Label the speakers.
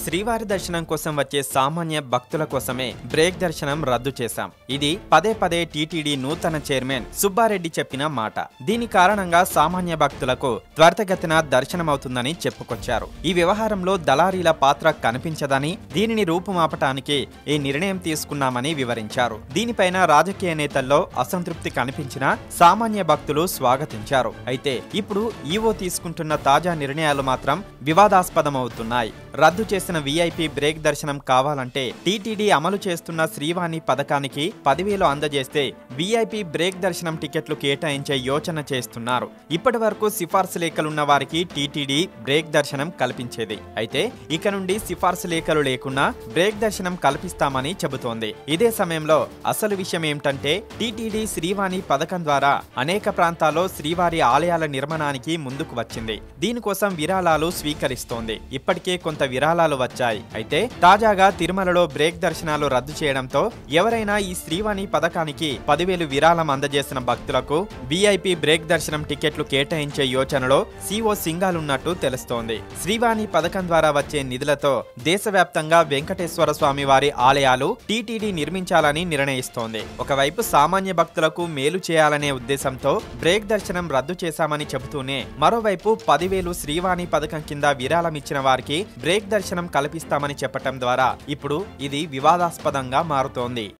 Speaker 1: శ్రీవారి దర్శనం కోసం వచ్చే సామాన్య భక్తుల కోసమే బ్రేక్ దర్శనం రద్దు చేశాం ఇది పదే పదే టీటీడీ నూతన చైర్మన్ సుబ్బారెడ్డి చెప్పిన మాట దీని కారణంగా సామాన్య భక్తులకు త్వరితగతిన దర్శనమవుతుందని చెప్పుకొచ్చారు ఈ వ్యవహారంలో దళారీల పాత్ర కనిపించదని దీనిని రూపుమాపటానికి ఈ నిర్ణయం తీసుకున్నామని వివరించారు దీనిపైన రాజకీయ నేతల్లో అసంతృప్తి కనిపించినా సామాన్య భక్తులు స్వాగతించారు అయితే ఇప్పుడు ఈవో తీసుకుంటున్న తాజా నిర్ణయాలు మాత్రం వివాదాస్పదమవుతున్నాయి రద్దు చేసిన వీఐపీ బ్రేక్ దర్శనం కావాలంటే టీటీడీ అమలు చేస్తున్న శ్రీవాణి పథకానికి పదివేలు అందజేస్తే వీఐపీ బ్రేక్ దర్శనం టికెట్లు కేటాయించే యోచన చేస్తున్నారు ఇప్పటి వరకు సిఫార్సు లేఖలున్న వారికి టీటీడీ బ్రేక్ దర్శనం కల్పించేది అయితే ఇక నుండి సిఫార్సు లేఖలు లేకున్నా బ్రేక్ దర్శనం కల్పిస్తామని చెబుతోంది ఇదే సమయంలో అసలు విషయం ఏమిటంటే టీటీడీ శ్రీవాణి పథకం ద్వారా అనేక ప్రాంతాల్లో శ్రీవారి ఆలయాల నిర్మాణానికి ముందుకు వచ్చింది దీనికోసం విరాళాలు స్వీకరిస్తోంది ఇప్పటికే కొంత విరాళాలు వచ్చాయి అయితే తాజాగా తిరుమలలో బ్రేక్ దర్శనాలు రద్దు చేయడంతో ఎవరైనా ఈ శ్రీవాణి పథకానికి పదివేలు విరాళం అందజేసిన భక్తులకు విఐపి బ్రేక్ దర్శనం టికెట్లు కేటాయించే యోచనలో సిఓ సింగాలున్నట్టు తెలుస్తోంది శ్రీవాణి పథకం ద్వారా వచ్చే నిధులతో దేశవ్యాప్తంగా వెంకటేశ్వర స్వామి వారి ఆలయాలు టీటీడీ నిర్మించాలని నిర్ణయిస్తోంది ఒకవైపు సామాన్య భక్తులకు మేలు చేయాలనే ఉద్దేశంతో బ్రేక్ దర్శనం రద్దు చేశామని చెబుతూనే మరోవైపు పదివేలు శ్రీవాణి పథకం కింద విరాళం ఇచ్చిన వారికి బ్రేక్ దర్శనం కల్పిస్తామని చెప్పటం ద్వారా ఇప్పుడు ఇది వివాదాస్పదంగా మారుతోంది